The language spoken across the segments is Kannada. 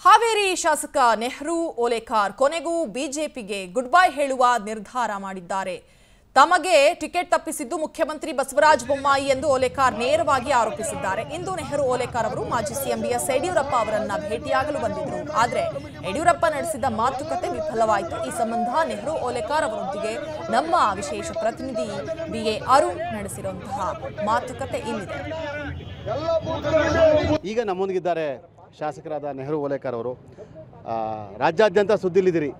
ಹಾವೇರಿ ಶಾಸಕ ನೆಹರು ಓಲೇಕಾರ್ ಕೊನೆಗೂ ಬಿಜೆಪಿಗೆ ಗುಡ್ ಬೈ ಹೇಳುವ ನಿರ್ಧಾರ ಮಾಡಿದ್ದಾರೆ ತಮಗೆ ಟಿಕೆಟ್ ತಪ್ಪಿಸಿದ್ದು ಮುಖ್ಯಮಂತ್ರಿ ಬಸವರಾಜ ಬೊಮ್ಮಾಯಿ ಎಂದು ಓಲೇಕಾರ್ ನೇರವಾಗಿ ಆರೋಪಿಸಿದ್ದಾರೆ ಇಂದು ನೆಹರು ಓಲೇಕಾರ್ ಅವರು ಮಾಜಿ ಸಿಎಂ ಬಿಎಸ್ ಯಡಿಯೂರಪ್ಪ ಅವರನ್ನ ಭೇಟಿಯಾಗಲು ಬಂದಿದ್ರು ಆದರೆ ಯಡಿಯೂರಪ್ಪ ನಡೆಸಿದ ಮಾತುಕತೆ ವಿಫಲವಾಯಿತು ಈ ಸಂಬಂಧ ನೆಹರು ಓಲೇಕಾರ್ ಅವರೊಂದಿಗೆ ನಮ್ಮ ವಿಶೇಷ ಪ್ರತಿನಿಧಿ ಬಿಎ ಅರುಣ್ ನಡೆಸಿರುವಂತಹ ಮಾತುಕತೆ ಇಲ್ಲಿದೆ ಈಗ ನಮ್ಮೊಂದಿಗಿದ್ದಾರೆ ಶಾಸಕರಾದ ನೆಹರು ಓಲೇಕರ್ ಅವರು ಆ, ರಾಜ್ಯಾದ್ಯಂತ ಸುದ್ದಿಲಿದ್ದೀರಿ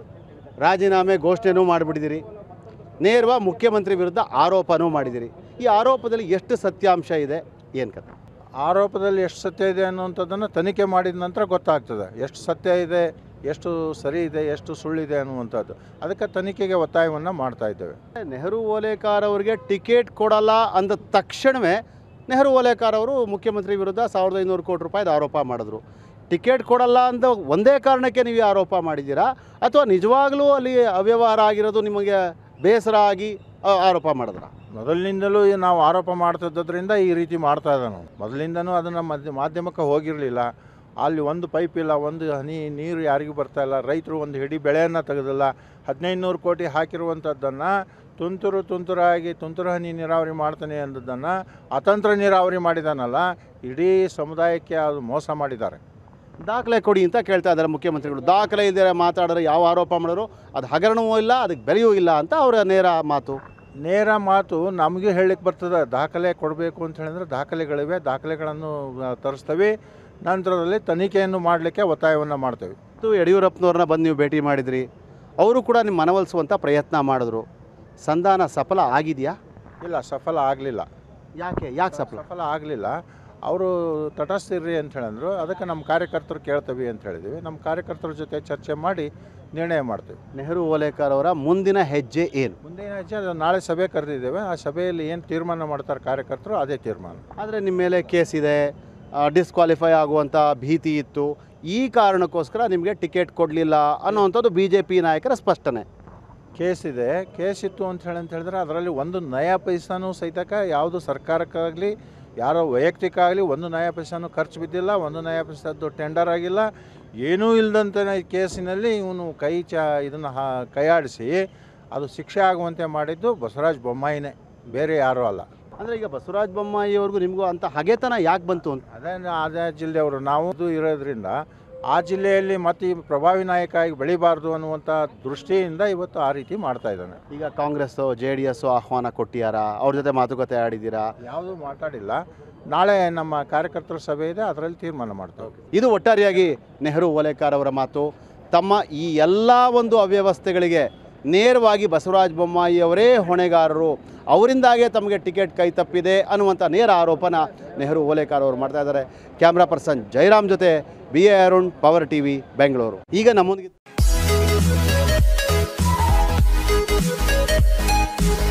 ರಾಜೀನಾಮೆ ಘೋಷಣೆನೂ ಮಾಡಿಬಿಟ್ಟಿದ್ದೀರಿ ನೇರವಾಗಿ ಮುಖ್ಯಮಂತ್ರಿ ವಿರುದ್ಧ ಆರೋಪನೂ ಮಾಡಿದ್ದೀರಿ ಈ ಆರೋಪದಲ್ಲಿ ಎಷ್ಟು ಸತ್ಯಾಂಶ ಇದೆ ಏನು ಕತೆ ಆರೋಪದಲ್ಲಿ ಎಷ್ಟು ಸತ್ಯ ಇದೆ ಅನ್ನುವಂಥದ್ದನ್ನು ತನಿಖೆ ಮಾಡಿದ ನಂತರ ಗೊತ್ತಾಗ್ತದೆ ಎಷ್ಟು ಸತ್ಯ ಇದೆ ಎಷ್ಟು ಸರಿ ಇದೆ ಎಷ್ಟು ಸುಳ್ಳಿದೆ ಅನ್ನುವಂಥದ್ದು ಅದಕ್ಕೆ ತನಿಖೆಗೆ ಒತ್ತಾಯವನ್ನು ಮಾಡ್ತಾ ಇದ್ದೇವೆ ನೆಹರು ಓಲೇಕಾರ್ ಅವರಿಗೆ ಟಿಕೆಟ್ ಕೊಡಲ್ಲ ಅಂದ ತಕ್ಷಣವೇ ನೆಹರು ಓಲೇಕಾರ್ ಅವರು ಮುಖ್ಯಮಂತ್ರಿ ವಿರುದ್ಧ ಸಾವಿರದ ಐನೂರು ಕೋಟಿ ರೂಪಾಯಿದ ಆರೋಪ ಮಾಡಿದ್ರು ಟಿಕೆಟ್ ಕೊಡಲ್ಲ ಅಂತ ಒಂದೇ ಕಾರಣಕ್ಕೆ ನೀವು ಈ ಆರೋಪ ಮಾಡಿದ್ದೀರಾ ಅಥವಾ ನಿಜವಾಗ್ಲೂ ಅಲ್ಲಿ ಅವ್ಯವಹಾರ ಆಗಿರೋದು ನಿಮಗೆ ಬೇಸರ ಆಗಿ ಆ, ಆರೋಪ ಮಾಡಿದ್ರ ಮೊದಲಿನಿಂದಲೂ ಈ ನಾವು ಆರೋಪ ಮಾಡ್ತಿದ್ದರಿಂದ ಈ ರೀತಿ ಮಾಡ್ತಾ ಇದ್ದಾನೆ ಮೊದಲಿಂದನೂ ಅದನ್ನು ಮಧ್ಯ ಮಾಧ್ಯಮಕ್ಕೆ ಹೋಗಿರಲಿಲ್ಲ ಅಲ್ಲಿ ಒಂದು ಪೈಪ್ ಇಲ್ಲ ಒಂದು ಹನಿ ನೀರು ಯಾರಿಗೂ ಬರ್ತಾ ಇಲ್ಲ ರೈತರು ಒಂದು ಹಿಡಿ ಬೆಳೆಯನ್ನು ತೆಗೆದಿಲ್ಲ ಹದಿನೈದು ನೂರು ಕೋಟಿ ಹಾಕಿರುವಂಥದ್ದನ್ನು ತುಂತುರು ತುಂತುರಾಗಿ ತುಂತುರು ಹನಿ ನೀರಾವರಿ ಮಾಡ್ತಾನೆ ಅಂದದ್ದನ್ನು ಅತಂತ್ರ ನೀರಾವರಿ ಮಾಡಿದಾನಲ್ಲ ಇಡೀ ಸಮುದಾಯಕ್ಕೆ ಅದು ಮೋಸ ಮಾಡಿದ್ದಾರೆ ದಾಖಲೆ ಕೊಡಿ ಅಂತ ಕೇಳ್ತಾ ಇದ್ದಾರೆ ಮುಖ್ಯಮಂತ್ರಿಗಳು ದಾಖಲೆ ಇಲ್ಲದೆ ಮಾತಾಡಿದ್ರೆ ಯಾವ ಆರೋಪ ಮಾಡಿದ್ರು ಅದು ಹಗರಣವೂ ಇಲ್ಲ ಅದಕ್ಕೆ ಬೆಲೆಯೂ ಇಲ್ಲ ಅಂತ ಅವರ ನೇರ ಮಾತು ನೇರ ಮಾತು ನಮಗೆ ಹೇಳಲಿಕ್ಕೆ ಬರ್ತದೆ ದಾಖಲೆ ಕೊಡಬೇಕು ಅಂತ ಹೇಳಿದ್ರೆ ದಾಖಲೆಗಳಿವೆ ದಾಖಲೆಗಳನ್ನು ಆ, ತರಿಸ್ತೇವೆ ನಂತರದಲ್ಲಿ ತನಿಖೆಯನ್ನು ಮಾಡಲಿಕ್ಕೆ ಒತ್ತಾಯವನ್ನು ಮಾಡ್ತೇವೆ ಮತ್ತು ಯಡಿಯೂರಪ್ಪನವ್ರನ್ನ ಬಂದು ನೀವು ಭೇಟಿ ಮಾಡಿದ್ರಿ ಅವರು ಕೂಡ ನಿಮ್ಮ ಮನವೊಲಿಸುವಂಥ ಪ್ರಯತ್ನ ಮಾಡಿದ್ರು ಸಂಧಾನ ಸಫಲ ಆಗಿದೆಯಾ ಇಲ್ಲ ಸಫಲ ಆಗಲಿಲ್ಲ ಯಾಕೆ ಯಾಕೆ ಸಫಲ ಸಫಲ ಆಗಲಿಲ್ಲ ಅವರು ತಟಸ್ಥಿರ್ರಿ ಅಂತ ಹೇಳಿದ್ರು ಅದಕ್ಕೆ ನಮ್ಮ ಕಾರ್ಯಕರ್ತರು ಕೇಳ್ತೇವೆ ಅಂತ ಹೇಳಿದ್ವಿ ನಮ್ಮ ಕಾರ್ಯಕರ್ತರ ಜೊತೆ ಚರ್ಚೆ ಮಾಡಿ ನಿರ್ಣಯ ಮಾಡ್ತೇವೆ ನೆಹರು ಓಲೇಕರ್ ಅವರ ಮುಂದಿನ ಹೆಜ್ಜೆ ಏನು ಮುಂದಿನ ಹೆಜ್ಜೆ ಅದು ನಾಳೆ ಸಭೆ ಕರೆದಿದ್ದೇವೆ ಆ ಸಭೆಯಲ್ಲಿ ಏನು ತೀರ್ಮಾನ ಮಾಡ್ತಾರೆ ಕಾರ್ಯಕರ್ತರು ಅದೇ ತೀರ್ಮಾನ ಆದರೆ ನಿಮ್ಮ ಮೇಲೆ ಕೇಸ್ ಇದೆ ಡಿಸ್ಕ್ವಾಲಿಫೈ ಆಗುವಂಥ ಭೀತಿ ಇತ್ತು ಈ ಕಾರಣಕ್ಕೋಸ್ಕರ ನಿಮಗೆ ಟಿಕೆಟ್ ಕೊಡಲಿಲ್ಲ ಅನ್ನೋವಂಥದ್ದು ಬಿ ಜೆ ಪಿ ನಾಯಕರ ಸ್ಪಷ್ಟನೆ ಕೇಸ್ ಇದೆ ಕೇಸ್ ಇತ್ತು ಅಂತ ಹೇಳಿ ಅಂತ ಹೇಳಿದ್ರೆ ಅದರಲ್ಲಿ ಒಂದು ನಯಾ ಪೈಸಾನು ಸಹಿತಕ ಯಾವುದು ಸರ್ಕಾರಕ್ಕಾಗಲಿ ಯಾರೋ ವೈಯಕ್ತಿಕ ಆಗಲಿ ಒಂದು ನಯಾ ಪೈಸಾನು ಖರ್ಚು ಬಿದ್ದಿಲ್ಲ ಒಂದು ನಯಾ ಪೈಸದ್ದು ಟೆಂಡರ್ ಆಗಿಲ್ಲ ಏನೂ ಇಲ್ಲದಂತೆ ಈ ಕೇಸಿನಲ್ಲಿ ಇವನು ಕೈ ಚ ಇದನ್ನು ಹಾ ಕೈಯಾಡಿಸಿ ಅದು ಶಿಕ್ಷೆ ಆಗುವಂತೆ ಮಾಡಿದ್ದು ಬಸವರಾಜ ಬೊಮ್ಮಾಯಿನೇ ಬೇರೆ ಯಾರೂ ಅಲ್ಲ ಅಂದರೆ ಈಗ ಬಸವರಾಜ ಬೊಮ್ಮಾಯಿ ಅವ್ರಿಗೂ ನಿಮಗೂ ಅಂತ ಹಗೆತನ ಯಾಕೆ ಬಂತು ಅಂತ ಅದೇ ಅದೇ ಜಿಲ್ಲೆಯವರು ನಾವು ಇದು ಇರೋದ್ರಿಂದ ಆ ಜಿಲ್ಲೆಯಲ್ಲಿ ಮತ್ತೆ ಈ ಪ್ರಭಾವಿ ನಾಯಕ ಆಗಿ ಬೆಳಿಬಾರ್ದು ಅನ್ನುವಂಥ ದೃಷ್ಟಿಯಿಂದ ಇವತ್ತು ಆ ರೀತಿ ಮಾಡ್ತಾ ಇದ್ದಾನೆ ಈಗ ಕಾಂಗ್ರೆಸ್ಸು ಜೆ ಡಿ ಎಸ್ಸು ಆಹ್ವಾನ ಕೊಟ್ಟಿಯಾರ ಅವ್ರ ಜೊತೆ ಮಾತುಕತೆ ಆಡಿದ್ದೀರಾ ಯಾವುದೂ ಮಾತಾಡಿಲ್ಲ ನಾಳೆ ನಮ್ಮ ಕಾರ್ಯಕರ್ತರ ಸಭೆ ಇದೆ ಅದರಲ್ಲಿ ತೀರ್ಮಾನ ಮಾಡ್ತೇವೆ ಇದು ಒಟ್ಟಾರೆಯಾಗಿ ನೆಹರು ಓಲೇಕಾರ್ ಅವರ ಮಾತು ತಮ್ಮ ಈ ಎಲ್ಲ ಒಂದು ಅವ್ಯವಸ್ಥೆಗಳಿಗೆ ನೇರವಾಗಿ ಬಸವರಾಜ ಬೊಮ್ಮಾಯಿ ಅವರೇ ಹೊಣೆಗಾರರು ಅವರಿಂದಾಗೇ ತಮಗೆ ಟಿಕೆಟ್ ಕೈ ತಪ್ಪಿದೆ ಅನ್ನುವಂಥ ನೇರ ಆರೋಪನ ನೆಹರು ಓಲೇಕಾರ್ ಅವರು ಮಾಡ್ತಾ ಇದ್ದಾರೆ ಕ್ಯಾಮ್ರಾ ಪರ್ಸನ್ ಜಯರಾಮ್ ಜೊತೆ B A Arun Power TV Bengaluru ಈಗ ನಮ್ಮೊಂದಿಗೆ